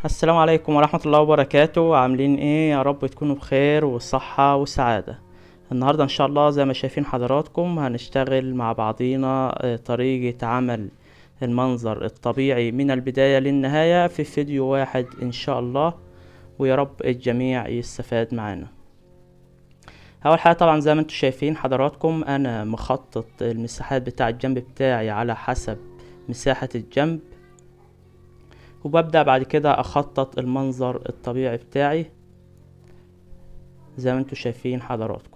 السلام عليكم ورحمة الله وبركاته عاملين ايه يا رب تكونوا بخير وصحة وسعادة النهاردة ان شاء الله زي ما شايفين حضراتكم هنشتغل مع بعضينا آه، طريقة عمل المنظر الطبيعي من البداية للنهاية في فيديو واحد ان شاء الله ويا رب الجميع يستفاد معانا اول حاجة طبعا زي ما انتم شايفين حضراتكم انا مخطط المساحات بتاع الجنب بتاعي على حسب مساحة الجنب وببدأ بعد كده أخطط المنظر الطبيعي بتاعي زي ما انتوا شايفين حضراتكم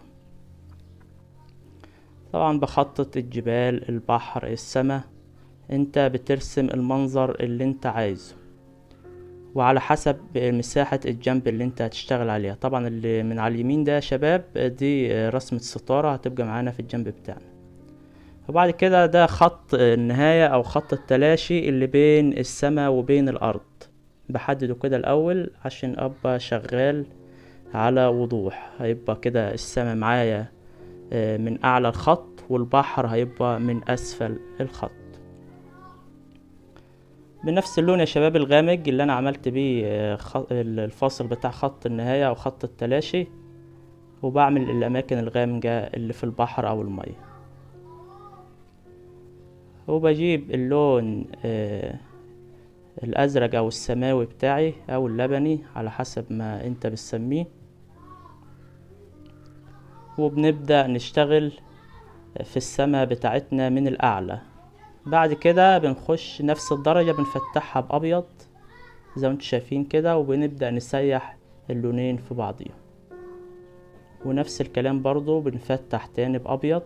طبعا بخطط الجبال البحر السماء انت بترسم المنظر اللي انت عايزه وعلى حسب مساحة الجنب اللي انت هتشتغل عليها طبعا اللي من على اليمين ده يا شباب دي رسمة ستارة هتبقى معانا في الجنب بتاعنا وبعد كده ده خط النهاية أو خط التلاشي اللي بين السماء وبين الأرض بحدده كده الأول عشان أبقى شغال على وضوح هيبقى كده السماء معايا آه، من أعلى الخط والبحر هيبقى من أسفل الخط بنفس اللون يا شباب الغامق اللي أنا عملت بيه آه، خ- الفاصل بتاع خط النهاية أو خط التلاشي وبعمل الأماكن الغامقة اللي في البحر أو المية وبجيب اللون آه الأزرق أو السماوي بتاعي أو اللبني على حسب ما أنت بتسميه وبنبدأ نشتغل في السماء بتاعتنا من الأعلى بعد كده بنخش نفس الدرجة بنفتحها بأبيض زي ما انتم شايفين كده وبنبدأ نسيح اللونين في بعضهم ونفس الكلام برضو بنفتح تاني بأبيض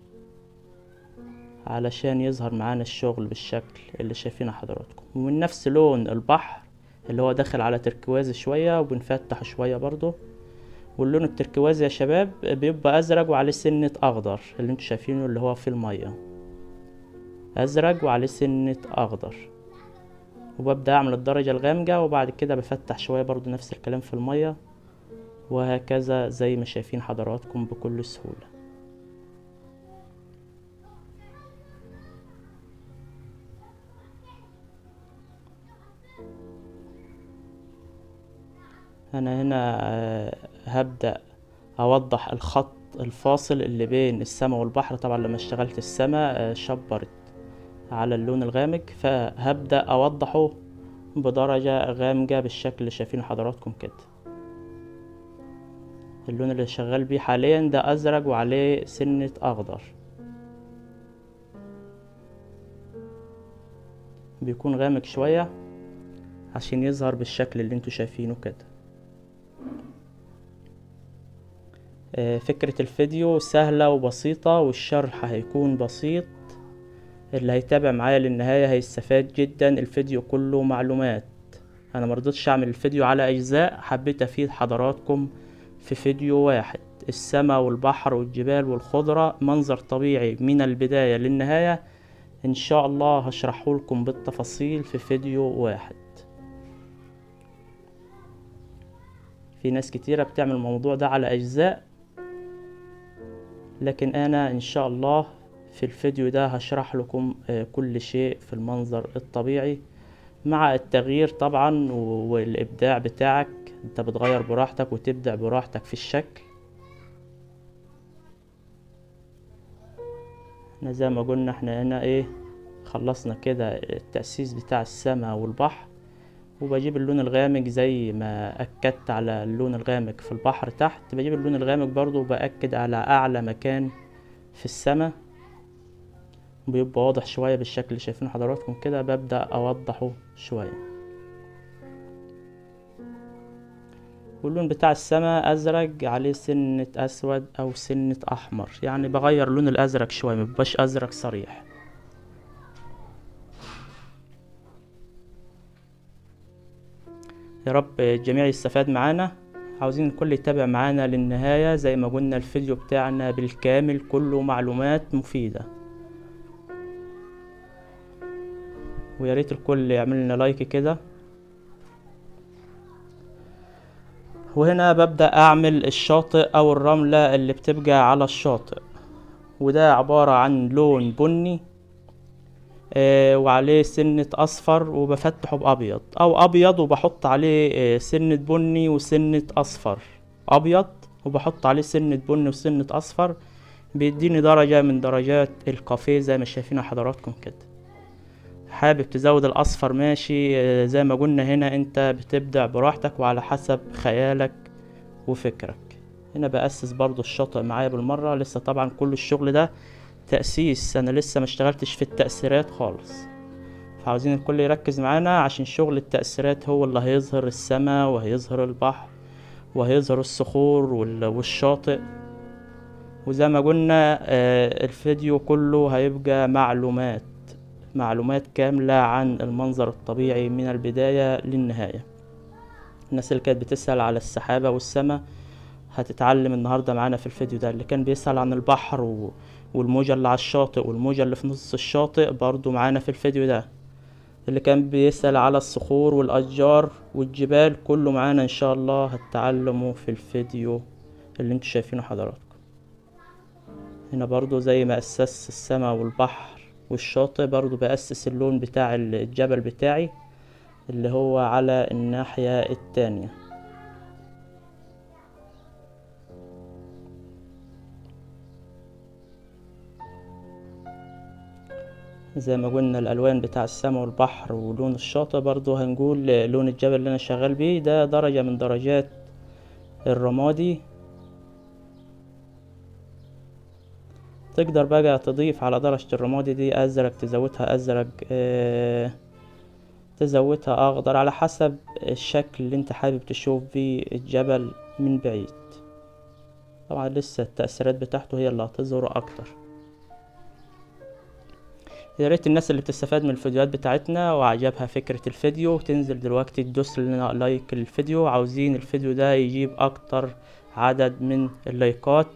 علشان يظهر معانا الشغل بالشكل اللي شايفينه حضراتكم ومن نفس لون البحر اللي هو داخل على تركوازي شوية وبنفتح شوية برضو واللون التركوازي يا شباب بيبقى أزرق وعليه سنة أخضر اللي انتوا شايفينه اللي هو في المية أزرق وعليه سنة أخضر وببدأ أعمل الدرجة الغامقة وبعد كده بفتح شوية برضو نفس الكلام في المية وهكذا زي ما شايفين حضراتكم بكل سهولة انا هنا آه، هبدأ اوضح الخط الفاصل اللي بين السماء والبحر طبعا لما اشتغلت السماء آه، شبرت على اللون الغامق فهبدأ اوضحه بدرجة غامقة بالشكل اللي شايفينه حضراتكم كده اللون اللي شغال بيه حاليا ده ازرق وعليه سنة اخضر بيكون غامق شوية عشان يظهر بالشكل اللي انتوا شايفينه كده آه، فكرة الفيديو سهلة وبسيطة والشرح هيكون بسيط اللي هيتابع معايا للنهاية هيستفاد جدا الفيديو كله معلومات انا مرضتش اعمل الفيديو على اجزاء حبيت افيد حضراتكم في فيديو واحد السماء والبحر والجبال والخضرة منظر طبيعي من البداية للنهاية ان شاء الله هشرحه لكم بالتفاصيل في فيديو واحد في ناس كتيرة بتعمل الموضوع ده على أجزاء لكن أنا إن شاء الله في الفيديو ده هشرح لكم آه، كل شيء في المنظر الطبيعي مع التغيير طبعا و- والإبداع بتاعك أنت بتغير براحتك وتبدع براحتك في الشكل احنا زي ما قلنا احنا هنا ايه خلصنا كده التأسيس بتاع السماء والبحر وبجيب اللون الغامق زي ما أكدت على اللون الغامق في البحر تحت بجيب اللون الغامق برضو وبأكد على أعلى مكان في السماء بيبقى واضح شوية بالشكل اللي شايفينه حضراتكم كده ببدأ أوضحه شوية واللون بتاع السماء أزرق عليه سنة أسود أو سنة أحمر يعني بغير لون الأزرق شوية مبيبقاش أزرق صريح يا رب الجميع يستفاد معانا عاوزين الكل يتابع معانا للنهاية زي ما قلنا الفيديو بتاعنا بالكامل كله معلومات مفيدة ويا ريت الكل يعمل لنا لايك كده وهنا ببدأ أعمل الشاطئ أو الرملة اللي بتبقى على الشاطئ وده عبارة عن لون بني آه، وعليه سنة اصفر وبفتحه بابيض او ابيض وبحط عليه آه، سنة بني وسنة اصفر ابيض وبحط عليه سنة بني وسنة اصفر بيديني درجة من درجات الكافيه زي ما شايفين حضراتكم كده حابب تزود الاصفر ماشي آه، زي ما قلنا هنا انت بتبدع براحتك وعلى حسب خيالك وفكرك هنا بأسس برضو الشاطئ معايا بالمرة لسه طبعا كل الشغل ده تأسيس انا لسه ما اشتغلتش في التأثيرات خالص فعاوزين الكل يركز معانا عشان شغل التأثيرات هو اللي هيظهر السماء وهيظهر البحر وهيظهر الصخور وال- والشاطئ وزي ما قلنا آه، الفيديو كله هيبقى معلومات معلومات كاملة عن المنظر الطبيعي من البداية للنهاية الناس اللي كانت بتسأل على السحابة والسماء هتتعلم النهاردة معانا في الفيديو ده اللي كان بيسأل عن البحر و... والموجة اللي على الشاطئ والموجة اللي في نص الشاطئ برضو معانا في الفيديو ده اللي كان بيسأل على الصخور والأشجار والجبال كله معانا إن شاء الله هتتعلموا في الفيديو اللي انتوا شايفينه حضراتكم هنا برضو زي ما أسس السماء والبحر والشاطئ برضو بأسس اللون بتاع الجبل بتاعي اللي هو على الناحية التانية زي ما قلنا الالوان بتاع السماء والبحر ولون الشاطئ برضو هنقول لون الجبل اللي انا شغال بيه ده درجة من درجات الرمادي تقدر بقى تضيف على درجة الرمادي دي ازرق تزودها ازرق اه تزودها اخضر على حسب الشكل اللي انت حابب تشوف بيه الجبل من بعيد طبعا لسه التأثيرات بتاعته هي اللي هتظهر اكتر يا ريت الناس اللي بتستفاد من الفيديوهات بتاعتنا وعجبها فكرة الفيديو تنزل دلوقتي تدوس لنا لايك الفيديو عاوزين الفيديو ده يجيب اكتر عدد من اللايكات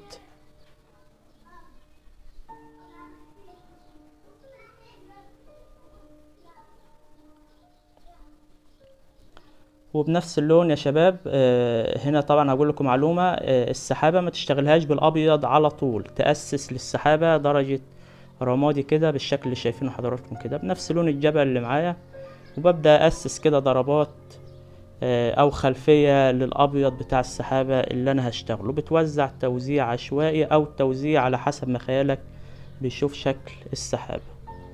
وبنفس اللون يا شباب آه، هنا طبعا هقول لكم معلومة آه، السحابة ما تشتغلهاش بالابيض على طول تأسس للسحابة درجة رمادي كده بالشكل اللي شايفينه حضراتكم كده بنفس لون الجبل اللي معايا وببدأ أسس كده ضربات آه، أو خلفية للأبيض بتاع السحابة اللي أنا هشتغله بتوزع توزيع عشوائي أو توزيع على حسب ما خيالك بيشوف شكل السحابة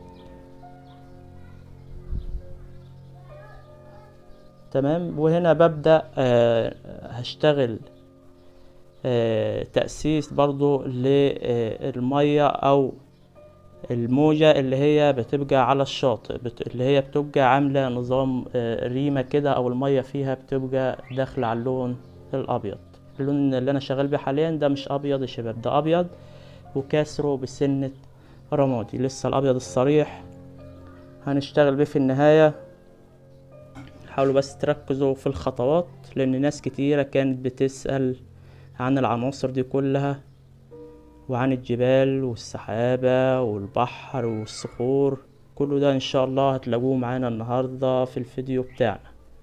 تمام وهنا ببدأ آه، هشتغل آه، تأسيس برضو للمية أو الموجة اللي هي بتبقى على الشاطئ بت... اللي هي بتبقى عاملة نظام آه، ريمة كده أو المية فيها بتبقى داخلة على اللون الأبيض اللون اللي أنا شغال بيه حاليا ده مش أبيض يا شباب ده أبيض وكسره بسنة رمادي لسه الأبيض الصريح هنشتغل بيه في النهاية حاولوا بس تركزوا في الخطوات لأن ناس كتيرة كانت بتسأل عن العناصر دي كلها وعن الجبال والسحابة والبحر والصخور كله ده ان شاء الله هتلاقوه معانا النهاردة في الفيديو بتاعنا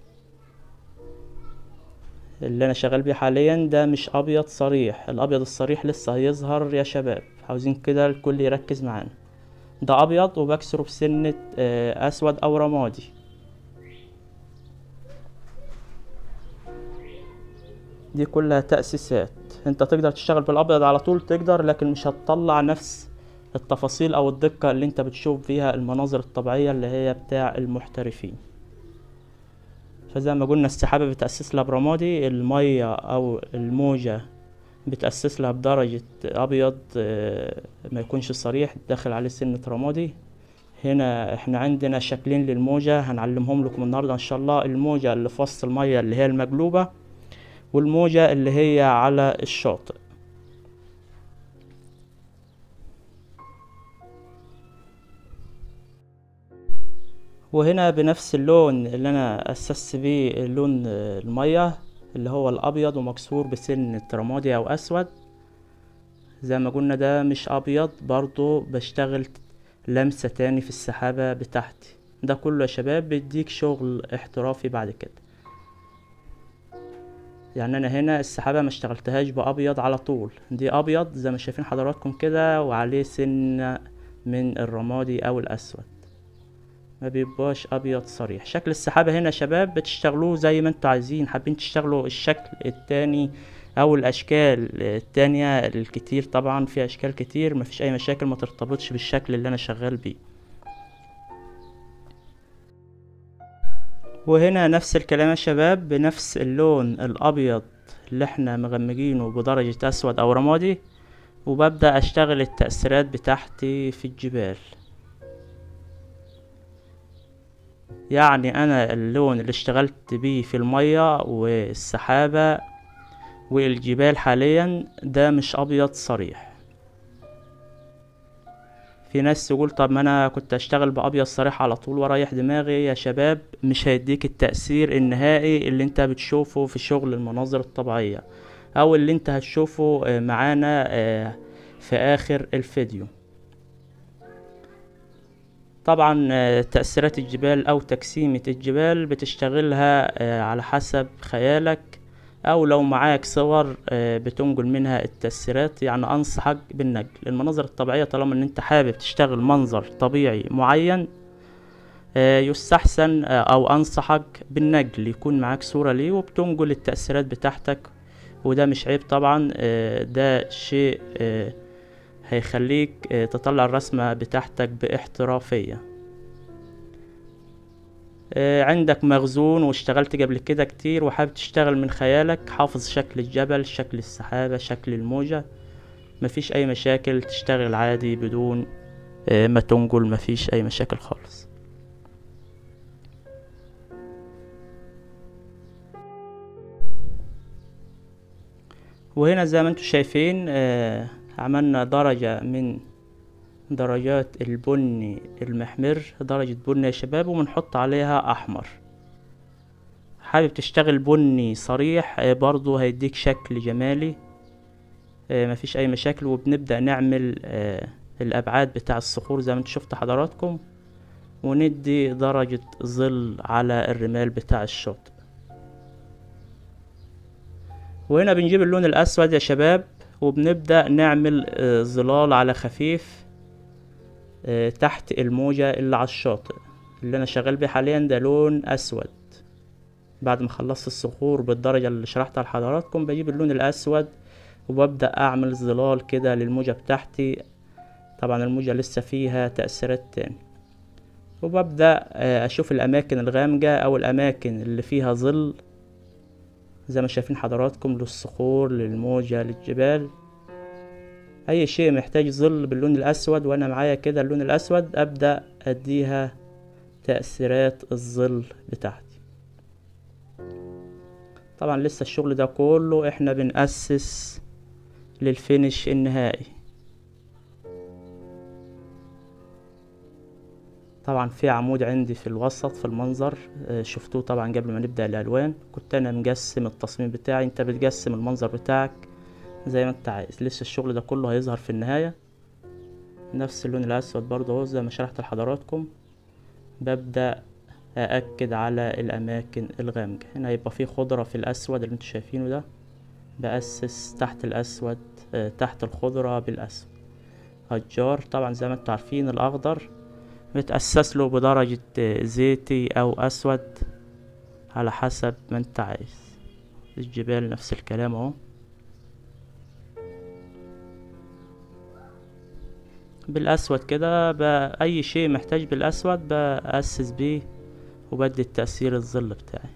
اللي انا شغال بيه حاليا ده مش ابيض صريح الابيض الصريح لسه هيظهر يا شباب عاوزين كده الكل يركز معانا ده ابيض وبكسره بسنة آه، اسود او رمادي دي كلها تأسيسات انت تقدر تشتغل بالابيض على طول تقدر لكن مش هتطلع نفس التفاصيل او الدقة اللي انت بتشوف فيها المناظر الطبيعية اللي هي بتاع المحترفين فزي ما قلنا السحابة بتأسس لها برمادي المية او الموجة بتأسس لها بدرجة ابيض آه، ما يكونش صريح داخل عليه سنة رمادي هنا احنا عندنا شكلين للموجة هنعلمهم لكم النهاردة ان شاء الله الموجة اللي في وسط المية اللي هي المقلوبة والموجة اللي هي على الشاطئ وهنا بنفس اللون اللي انا اسست بيه لون المية اللي هو الابيض ومكسور بسنة رمادي او اسود زي ما قلنا ده مش ابيض برضو بشتغل لمسة تاني في السحابة بتاعتي ده كله يا شباب بيديك شغل احترافي بعد كده يعني انا هنا السحابة ما اشتغلتهاش بابيض على طول دي ابيض زي ما شايفين حضراتكم كده وعليه سنة من الرمادي او الاسود ما بيبقاش ابيض صريح شكل السحابة هنا يا شباب بتشتغلوه زي ما انتوا عايزين حابين تشتغلوا الشكل التاني او الاشكال التانية الكتير طبعا في اشكال كتير مفيش اي مشاكل ما ترتبطش بالشكل اللي انا شغال بيه وهنا نفس الكلام يا شباب بنفس اللون الابيض اللي احنا مغمجينه بدرجة اسود او رمادي وببدأ اشتغل التأثيرات بتاعتي في الجبال يعني انا اللون اللي اشتغلت بيه في المية والسحابة والجبال حاليا ده مش ابيض صريح في ناس تقول طب ما انا كنت اشتغل بابيض صريح على طول واريح دماغي يا شباب مش هيديك التأثير النهائي اللي انت بتشوفه في شغل المناظر الطبيعية او اللي انت هتشوفه آه، معانا آه، في اخر الفيديو طبعا آه، تأثيرات الجبال او تجسيمة الجبال بتشتغلها آه، على حسب خيالك او لو معاك صور آه، بتنقل منها التأثيرات يعني انصحك بالنقل المناظر الطبيعية طالما ان انت حابب تشتغل منظر طبيعي معين آه، يستحسن آه، او انصحك بالنقل يكون معاك صورة ليه وبتنقل التأثيرات بتاعتك وده مش عيب طبعا آه، ده شيء آه، هيخليك آه، تطلع الرسمة بتاعتك باحترافية آه، عندك مخزون واشتغلت قبل كده كتير وحابب تشتغل من خيالك حافظ شكل الجبل شكل السحابة شكل الموجة مفيش اي مشاكل تشتغل عادي بدون آه، ما تنقل مفيش اي مشاكل خالص وهنا زي ما انتم شايفين آه، عملنا درجة من درجات البني المحمر درجة بني يا شباب وبنحط عليها احمر حابب تشتغل بني صريح آه، برضو هيديك شكل جمالي آه، مفيش اي مشاكل وبنبدأ نعمل آه، الابعاد بتاع الصخور زي ما انتم شفتوا حضراتكم وندي درجة ظل على الرمال بتاع الشاطئ وهنا بنجيب اللون الاسود يا شباب وبنبدأ نعمل آه، ظلال على خفيف آه، تحت الموجة اللي على الشاطئ اللي انا شغال بيه حاليا ده لون اسود بعد ما خلصت الصخور بالدرجة اللي شرحتها لحضراتكم بجيب اللون الاسود وببدأ اعمل ظلال كده للموجة بتاعتي طبعا الموجة لسه فيها تأثيرات تاني وببدأ آه، اشوف الاماكن الغامقة او الاماكن اللي فيها ظل زي ما شايفين حضراتكم للصخور للموجة للجبال اي شيء محتاج ظل باللون الاسود وانا معايا كده اللون الاسود ابدأ اديها تأثيرات الظل بتاعتي طبعا لسه الشغل ده كله احنا بنأسس للفينش النهائي طبعا في عمود عندي في الوسط في المنظر آه، شفتوه طبعا قبل ما نبدأ الألوان كنت أنا مقسم التصميم بتاعي أنت بتقسم المنظر بتاعك زي ما أنت عايز لسه الشغل ده كله هيظهر في النهاية نفس اللون الأسود برضه اهو زي ما شرحت لحضراتكم ببدأ أأكد على الأماكن الغامقة هنا هيبقى في خضرة في الأسود اللي انتوا شايفينه ده بأسس تحت الأسود آه، تحت الخضرة بالأسود أشجار طبعا زي ما انتوا عارفين الأخضر بتأسس له بدرجة آه، زيتي أو أسود على حسب ما انت عايز الجبال نفس الكلام اهو بالأسود كده ب- أي شيء محتاج بالأسود بأسس بيه وبدي التأثير الظل بتاعي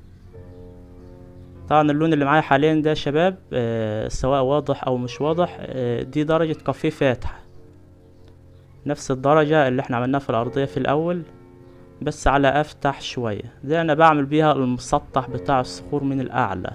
طبعا اللون اللي معايا حاليا ده يا شباب آه، سواء واضح أو مش واضح آه، دي درجة كافيه فاتح نفس الدرجة اللي احنا عملناها في الأرضية في الأول بس على أفتح شوية دي أنا بعمل بيها المسطح بتاع الصخور من الأعلى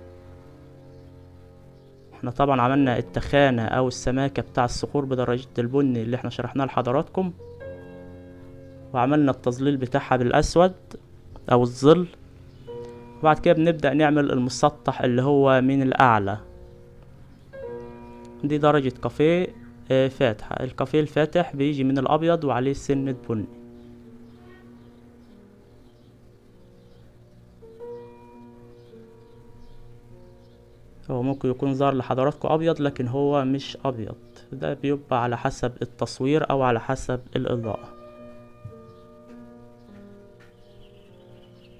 احنا طبعا عملنا التخانة أو السماكة بتاع الصخور بدرجة البني اللي احنا شرحناه لحضراتكم وعملنا التظليل بتاعها بالأسود أو الظل وبعد كده بنبدأ نعمل المسطح اللي هو من الأعلى دي درجة كافيه آه، فاتحة الكافيه الفاتح بيجي من الأبيض وعليه سنة بني هو ممكن يكون ظهر لحضراتكم أبيض لكن هو مش أبيض ده بيبقى على حسب التصوير أو على حسب الإضاءة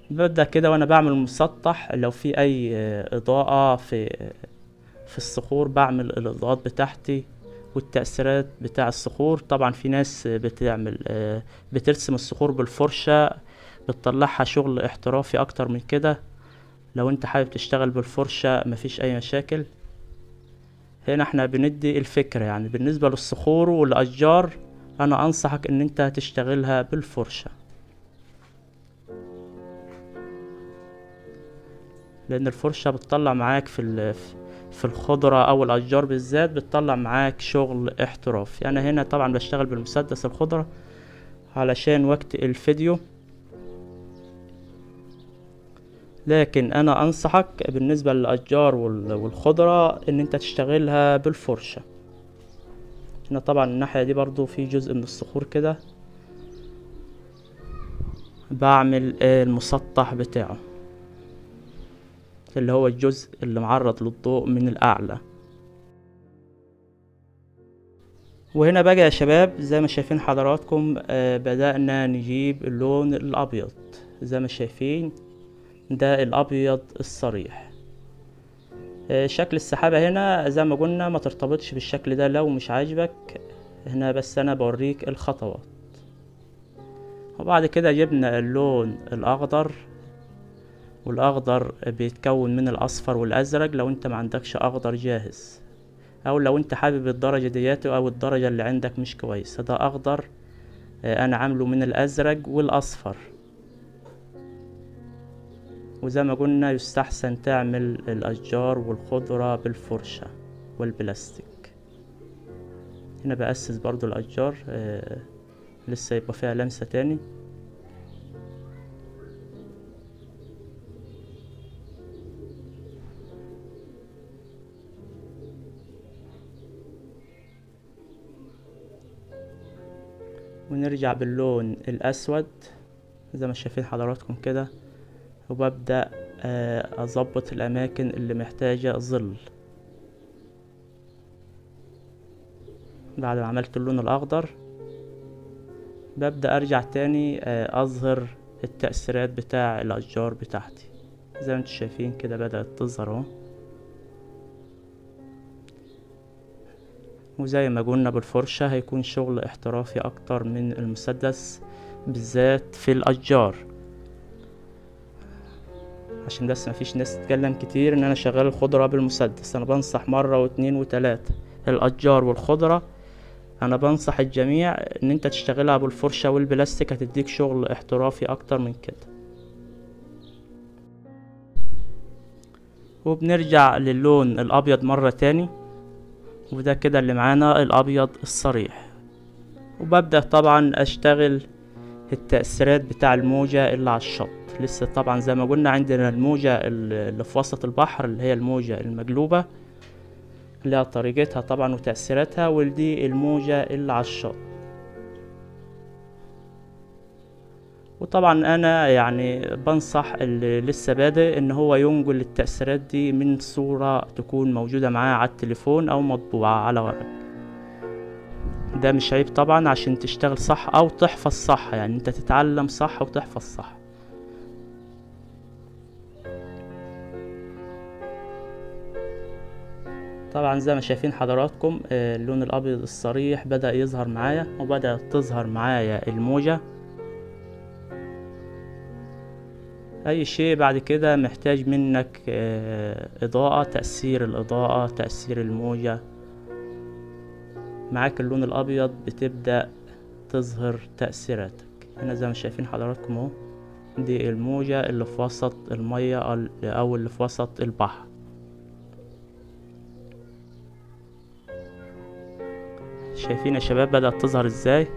ببدأ كده وانا بعمل مسطح لو في اي آه، اضاءة في في الصخور بعمل الاضاءات بتاعتي والتأثيرات بتاع الصخور طبعا في ناس بتعمل آه، بترسم الصخور بالفرشة بتطلعها شغل احترافي اكتر من كده لو انت حابب تشتغل بالفرشة مفيش اي مشاكل هنا احنا بندي الفكرة يعني بالنسبة للصخور والاشجار انا انصحك ان انت تشتغلها بالفرشة لان الفرشة بتطلع معاك في ال- في الخضرة او الاشجار بالذات بتطلع معاك شغل احترافي انا هنا طبعا بشتغل بالمسدس الخضرة علشان وقت الفيديو لكن انا انصحك بالنسبة للاشجار وال- والخضرة ان انت تشتغلها بالفرشة هنا طبعا الناحية دي برضو في جزء من الصخور كده بعمل آه، المسطح بتاعه اللي هو الجزء اللي معرض للضوء من الأعلى وهنا بقى يا شباب زي ما شايفين حضراتكم آه، بدأنا نجيب اللون الأبيض زي ما شايفين ده الأبيض الصريح آه، شكل السحابة هنا زي ما قلنا ما ترتبطش بالشكل ده لو مش عاجبك هنا بس أنا بوريك الخطوات وبعد كده جبنا اللون الأخضر والأخضر بيتكون من الأصفر والأزرق لو أنت ما عندكش أخضر جاهز أو لو أنت حابب الدرجة دياته أو الدرجة اللي عندك مش كويسة ده أخضر آه، أنا عامله من الأزرق والأصفر وزي ما قلنا يستحسن تعمل الأشجار والخضرة بالفرشة والبلاستيك هنا بأسس برضو الأشجار آه، لسه يبقى فيها لمسة تاني ونرجع باللون الأسود زي ما شايفين حضراتكم كده وببدأ آه، أظبط الأماكن اللي محتاجة ظل بعد ما عملت اللون الأخضر ببدأ أرجع تاني آه، أظهر التأثيرات بتاع الأشجار بتاعتي زي ما انتم شايفين كده بدأت تظهر اهو وزي ما قلنا بالفرشة هيكون شغل احترافي أكتر من المسدس بالذات في الأشجار عشان بس مفيش ناس تتكلم كتير ان انا شغال الخضرة بالمسدس انا بنصح مرة واتنين وتلاتة الاشجار والخضرة انا بنصح الجميع ان انت تشتغلها بالفرشة والبلاستيك هتديك شغل احترافي اكتر من كده وبنرجع للون الابيض مرة تاني وده كده اللي معانا الابيض الصريح وببدأ طبعا اشتغل التأثيرات بتاع الموجة اللي على الشط لسه طبعا زي ما قلنا عندنا الموجة اللي في وسط البحر اللي هي الموجة المقلوبة لها طريقتها طبعا وتأثيراتها ودي الموجة اللي على الشط وطبعا انا يعني بنصح اللي لسه بادئ ان هو ينقل التأثيرات دي من صورة تكون موجودة معاه على التليفون او مطبوعة على ورق ده مش عيب طبعا عشان تشتغل صح او تحفظ صح يعني انت تتعلم صح وتحفظ صح طبعا زي ما شايفين حضراتكم آه، اللون الابيض الصريح بدأ يظهر معايا وبدأت تظهر معايا الموجة اي شيء بعد كده محتاج منك آه، اضاءة تأثير الاضاءة تأثير الموجة معاك اللون الابيض بتبدأ تظهر تأثيراتك هنا زي ما شايفين حضراتكم اهو دي الموجة اللي في وسط المية أو- او اللي في وسط البحر شايفين يا شباب بدأت تظهر ازاي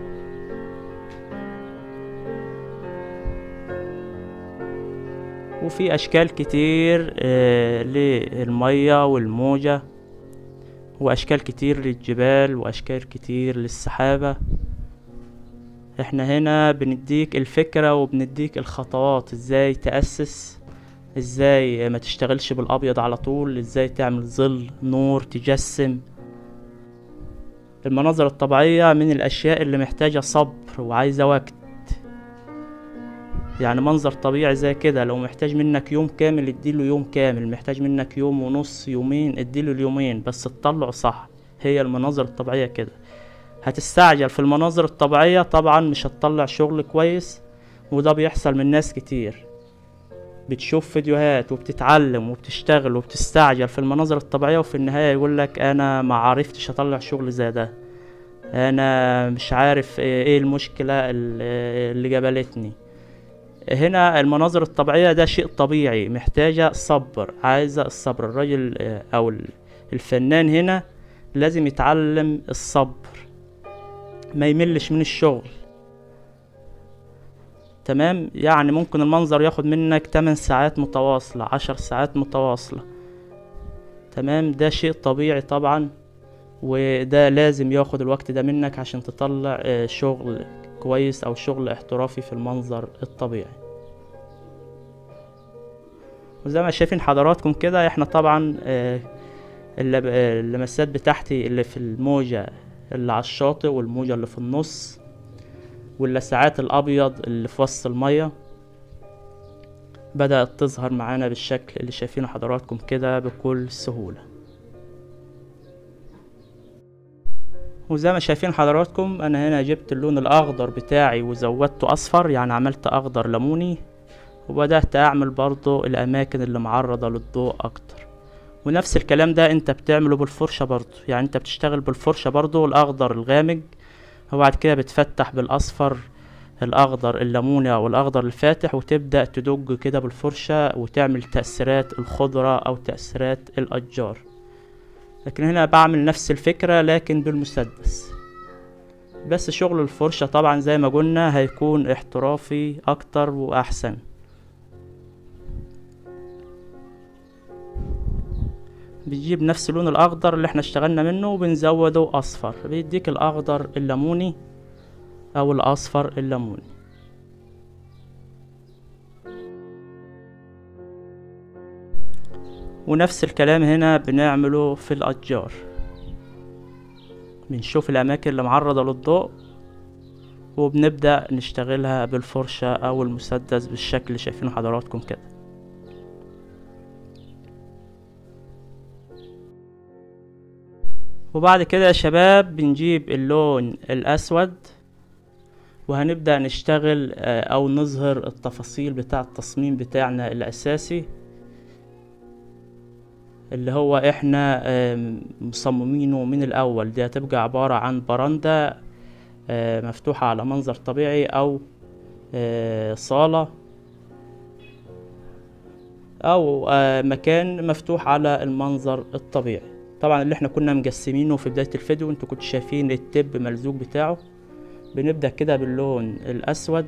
وفي اشكال كتير آه، للمية والموجة واشكال كتير للجبال واشكال كتير للسحابة احنا هنا بنديك الفكرة وبنديك الخطوات ازاي تأسس ازاي ما تشتغلش بالابيض على طول ازاي تعمل ظل نور تجسم المناظر الطبيعية من الاشياء اللي محتاجة صبر وعايزة وقت يعني منظر طبيعي زي كده لو محتاج منك يوم كامل اديله يوم كامل محتاج منك يوم ونص يومين اديله اليومين بس تطلعه صح هي المناظر الطبيعية كده هتستعجل في المناظر الطبيعية طبعا مش هتطلع شغل كويس وده بيحصل من ناس كتير بتشوف فيديوهات وبتتعلم وبتشتغل وبتستعجل في المناظر الطبيعية وفي النهاية يقولك انا ما عرفتش اطلع شغل زي ده انا مش عارف ايه المشكلة اللي جبلتني هنا المناظر الطبيعية ده شيء طبيعي محتاجة صبر عايزة الصبر الراجل او الفنان هنا لازم يتعلم الصبر ما يملش من الشغل تمام يعني ممكن المنظر ياخد منك 8 ساعات متواصلة عشر ساعات متواصلة تمام ده شيء طبيعي طبعا وده لازم ياخد الوقت ده منك عشان تطلع شغل كويس او شغل احترافي في المنظر الطبيعي وزي ما شايفين حضراتكم كده احنا طبعا اللمسات بتاعتي اللي في الموجة اللي على الشاطئ والموجة اللي في النص واللسعات الابيض اللي في وسط المية بدأت تظهر معانا بالشكل اللي شايفينه حضراتكم كده بكل سهولة وزي ما شايفين حضراتكم انا هنا جبت اللون الاخضر بتاعي وزودته اصفر يعني عملت اخضر ليموني وبدأت اعمل برضو الاماكن اللي معرضة للضوء اكتر ونفس الكلام ده انت بتعمله بالفرشة برضو يعني انت بتشتغل بالفرشة برضو الاخضر الغامق وبعد كده بتفتح بالاصفر الاخضر الليموني او الاخضر الفاتح وتبدأ تدج كده بالفرشة وتعمل تأثيرات الخضرة او تأثيرات الاشجار لكن هنا بعمل نفس الفكرة لكن بالمسدس بس شغل الفرشة طبعا زي ما قلنا هيكون احترافي اكتر واحسن بتجيب نفس اللون الاخضر اللي احنا اشتغلنا منه وبنزوده اصفر بيديك الاخضر الليموني او الاصفر الليموني ونفس الكلام هنا بنعمله في الاشجار بنشوف الاماكن اللي معرضة للضوء وبنبدأ نشتغلها بالفرشة او المسدس بالشكل اللي شايفينه حضراتكم كده وبعد كده يا شباب بنجيب اللون الاسود وهنبدأ نشتغل او نظهر التفاصيل بتاع التصميم بتاعنا الاساسي اللي هو احنا مصممينه من الاول دي هتبقى عبارة عن برندة مفتوحة على منظر طبيعي او صالة او مكان مفتوح على المنظر الطبيعي طبعا اللي احنا كنا مقسمينه في بداية الفيديو انتوا كنتوا شايفين التب ملزوق بتاعه بنبدأ كده باللون الاسود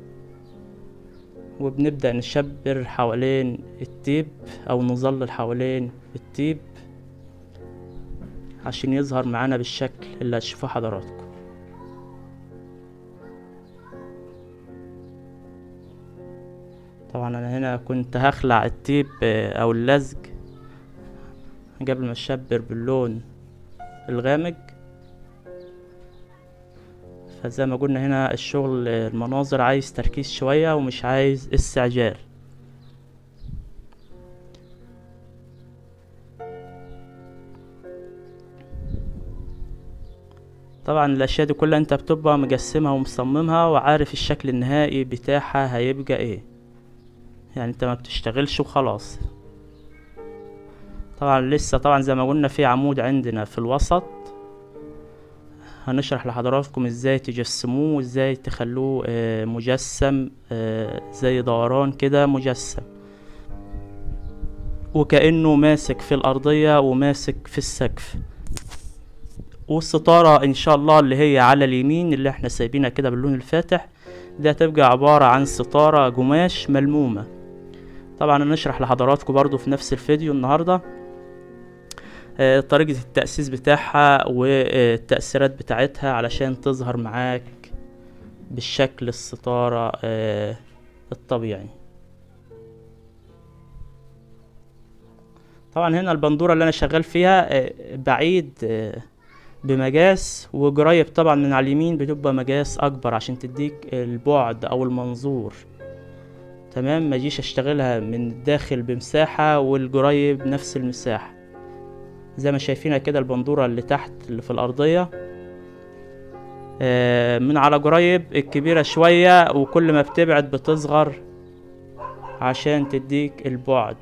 وبنبدأ نشبر حوالين التيب او نظلل حوالين التيب عشان يظهر معانا بالشكل اللي هتشوفوه حضراتكم طبعا انا هنا كنت هخلع التيب او اللزج قبل ما اشبر باللون الغامق فزي ما قلنا هنا الشغل المناظر عايز تركيز شوية ومش عايز استعجال طبعا الاشياء دي كلها انت بتبقى مقسمها ومصممها وعارف الشكل النهائي بتاعها هيبقى ايه يعني انت ما بتشتغلش وخلاص طبعا لسه طبعا زي ما قلنا في عمود عندنا في الوسط هنشرح لحضراتكم ازاي تجسموه وازاي تخلوه مجسم زي دوران كده مجسم وكأنه ماسك في الأرضية وماسك في السقف والستارة ان شاء الله اللي هي على اليمين اللي احنا سايبينها كده باللون الفاتح دي هتبقى عبارة عن ستارة قماش ملمومة طبعا هنشرح لحضراتكم برضو في نفس الفيديو النهارده طريقة التأسيس بتاعها والتأثيرات بتاعتها علشان تظهر معاك بالشكل الستارة الطبيعي طبعا هنا البندورة اللي انا شغال فيها بعيد بمقاس وقريب طبعا من على اليمين بتبقى مقاس اكبر عشان تديك البعد او المنظور تمام ما اجيش اشتغلها من الداخل بمساحة والقريب نفس المساحة زي ما شايفينها كده البندورة اللي تحت اللي في الأرضية آه، من على قريب الكبيرة شوية وكل ما بتبعد بتصغر عشان تديك البعد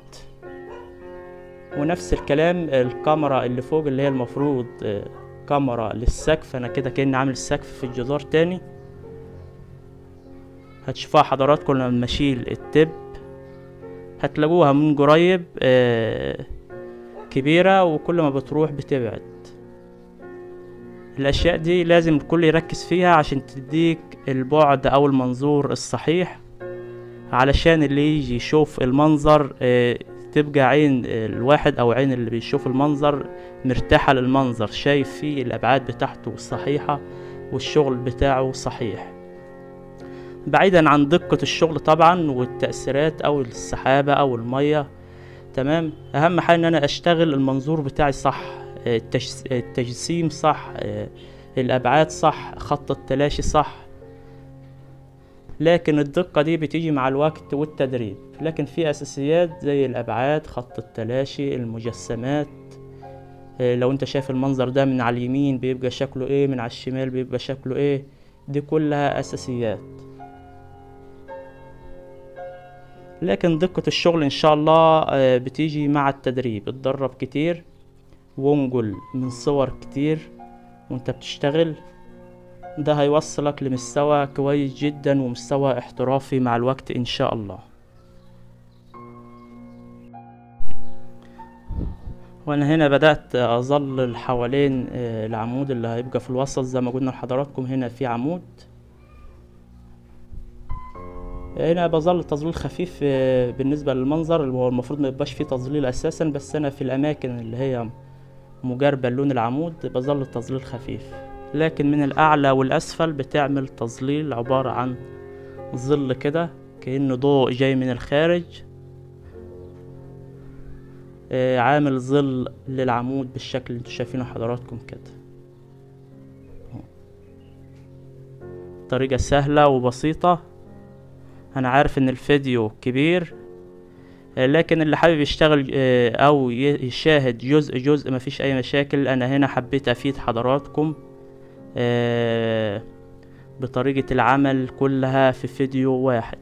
ونفس الكلام الكاميرا اللي فوق اللي هي المفروض آه، كاميرا للسقف انا كده كأني عامل السقف في الجدار تاني هتشوفوها حضراتكم لما اشيل التب هتلاقوها من قريب آه، كبيرة وكل ما بتروح بتبعد الأشياء دي لازم الكل يركز فيها عشان تديك البعد أو المنظور الصحيح علشان اللي يجي يشوف المنظر آه، تبقى عين الواحد أو عين اللي بيشوف المنظر مرتاحة للمنظر شايف فيه الأبعاد بتاعته صحيحة والشغل بتاعه صحيح بعيدا عن دقة الشغل طبعا والتأثيرات أو السحابة أو المية تمام أهم حاجة إن أنا أشتغل المنظور بتاعي صح آه، التجس- التجسيم صح آه، الأبعاد صح خط التلاشي صح لكن الدقة دي بتيجي مع الوقت والتدريب لكن في أساسيات زي الأبعاد خط التلاشي المجسمات آه، لو انت شايف المنظر ده من على اليمين بيبقى شكله ايه من على الشمال بيبقى شكله ايه دي كلها أساسيات لكن دقة الشغل إن شاء الله آه، بتيجي مع التدريب اتدرب كتير وانقل من صور كتير وانت بتشتغل ده هيوصلك لمستوى كويس جدا ومستوى احترافي مع الوقت إن شاء الله وانا هنا بدأت اظلل حوالين آه، العمود اللي هيبقى في الوسط زي ما قلنا لحضراتكم هنا في عمود هنا بظل تظليل خفيف آه، بالنسبة للمنظر اللي هو المفروض ما يبقاش فيه تظليل اساسا بس انا في الاماكن اللي هي مجربة لون العمود بظل تظليل خفيف لكن من الاعلى والاسفل بتعمل تظليل عبارة عن ظل كده كأنه ضوء جاي من الخارج آه، عامل ظل للعمود بالشكل اللي انتوا شايفينه حضراتكم كده أهو. طريقة سهلة وبسيطة انا عارف ان الفيديو كبير آه، لكن اللي حابب يشتغل آه، او ي- يشاهد جزء جزء مفيش اي مشاكل انا هنا حبيت افيد حضراتكم آه، بطريقة العمل كلها في فيديو واحد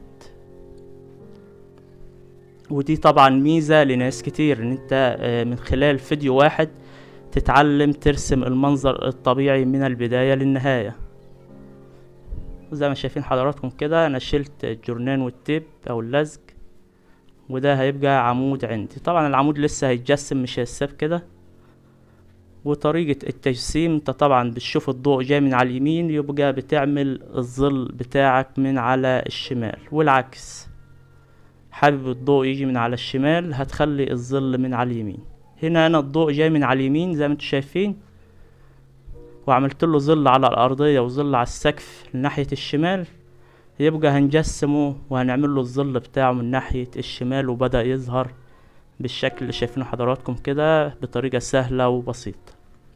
ودي طبعا ميزة لناس كتير ان انت آه، من خلال فيديو واحد تتعلم ترسم المنظر الطبيعي من البداية للنهاية زي ما شايفين حضراتكم كده انا شلت الجرنان والتيب او اللزق وده هيبقى عمود عندي طبعا العمود لسه هيتجسم مش هيتساب كده وطريقة التجسيم انت طبعا بتشوف الضوء جاي من على اليمين يبقى بتعمل الظل بتاعك من على الشمال والعكس حابب الضوء يجي من على الشمال هتخلي الظل من على اليمين هنا انا الضوء جاي من على اليمين زي ما انتوا شايفين وعملت له ظل على الارضيه وظل على السقف ناحيه الشمال يبقى هنجسمه وهنعمل له الظل بتاعه من ناحيه الشمال وبدا يظهر بالشكل اللي شايفينه حضراتكم كده بطريقه سهله وبسيطه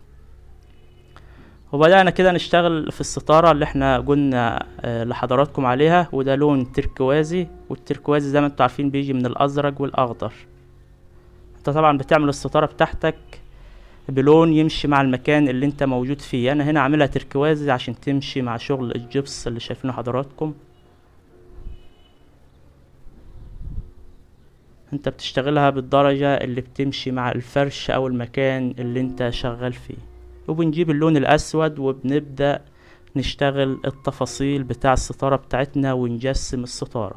وبدأنا كده نشتغل في الستارة اللي احنا قلنا آه، لحضراتكم عليها وده لون تركوازي والتركوازي زي ما انتوا عارفين بيجي من الأزرق والأخضر انت طبعا بتعمل الستارة بتاعتك بلون يمشي مع المكان اللي انت موجود فيه انا هنا عاملها تركوازي عشان تمشي مع شغل الجبس اللي شايفينه حضراتكم انت بتشتغلها بالدرجة اللي بتمشي مع الفرش او المكان اللي انت شغال فيه وبنجيب اللون الاسود وبنبدأ نشتغل التفاصيل بتاع الستارة بتاعتنا ونجسم الستارة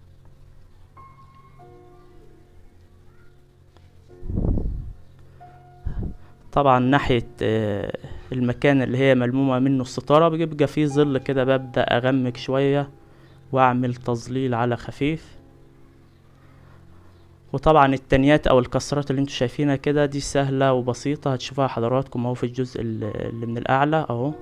طبعا ناحية آه، المكان اللي هي ملمومة منه الستارة بيبقى فيه ظل كده ببدأ أغمق شوية وأعمل تظليل على خفيف وطبعا التنيات أو الكسرات اللي انتوا شايفينها كده دي سهلة وبسيطة هتشوفوها حضراتكم اهو في الجزء ال- اللي من الأعلى اهو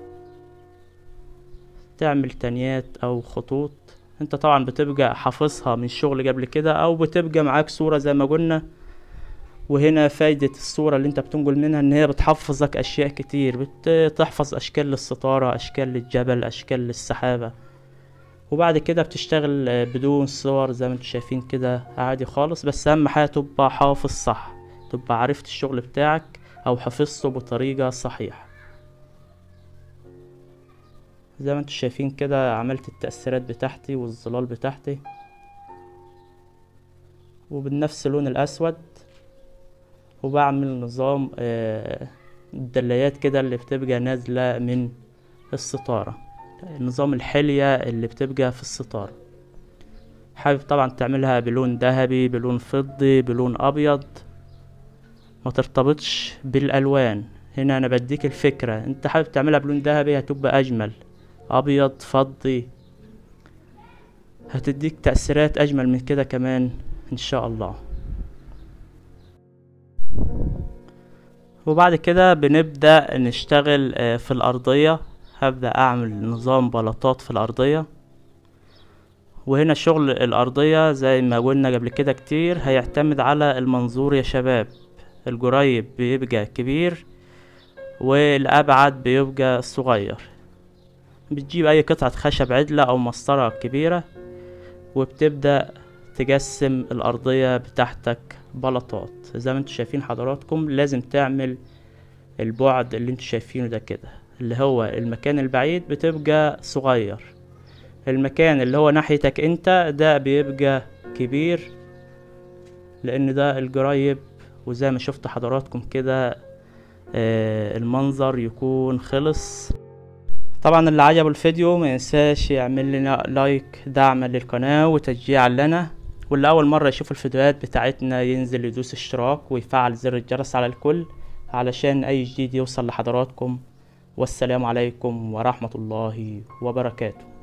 تعمل تنيات أو خطوط انت طبعا بتبقى حافظها من شغل قبل كده أو بتبقى معاك صورة زي ما قلنا وهنا فايدة الصورة اللي انت بتنقل منها ان هي بتحفظك اشياء كتير بتحفظ اشكال للستارة اشكال للجبل اشكال للسحابة وبعد كده بتشتغل آه، بدون صور زي ما انتوا شايفين كده عادي خالص بس اهم حاجة تبقى حافظ صح تبقى عرفت الشغل بتاعك او حفظته بطريقة صحيحة زي ما انتوا شايفين كده عملت التأثيرات بتاعتي والظلال بتاعتي وبنفس اللون الأسود وبعمل نظام آه، الدلايات كده اللي بتبقى نازلة من الستارة نظام الحلية اللي بتبقى في الستارة حابب طبعا تعملها بلون ذهبي بلون فضي بلون أبيض ما ترتبطش بالألوان هنا أنا بديك الفكرة انت حابب تعملها بلون ذهبي هتبقى أجمل أبيض فضي هتديك تأثيرات أجمل من كده كمان إن شاء الله وبعد كده بنبدأ نشتغل آه، في الأرضية هبدأ أعمل نظام بلاطات في الأرضية وهنا شغل الأرضية زي ما قلنا قبل كده كتير هيعتمد على المنظور يا شباب القريب بيبقى كبير والأبعد بيبقى صغير بتجيب أي قطعة خشب عدلة أو مسطرة كبيرة وبتبدأ تقسم الأرضية بتاعتك بلاطات زي ما انتوا شايفين حضراتكم لازم تعمل البعد اللي انتوا شايفينه ده كده اللي هو المكان البعيد بتبقى صغير المكان اللي هو ناحيتك انت ده بيبقى كبير لان ده القريب وزي ما شفت حضراتكم كده آه، المنظر يكون خلص طبعا اللي عجبه الفيديو ما ينساش يعمل لنا لايك دعما للقناة وتشجيعا لنا واللي أول مرة يشوف الفيديوهات بتاعتنا ينزل يدوس اشتراك ويفعل زر الجرس على الكل علشان أي جديد يوصل لحضراتكم والسلام عليكم ورحمة الله وبركاته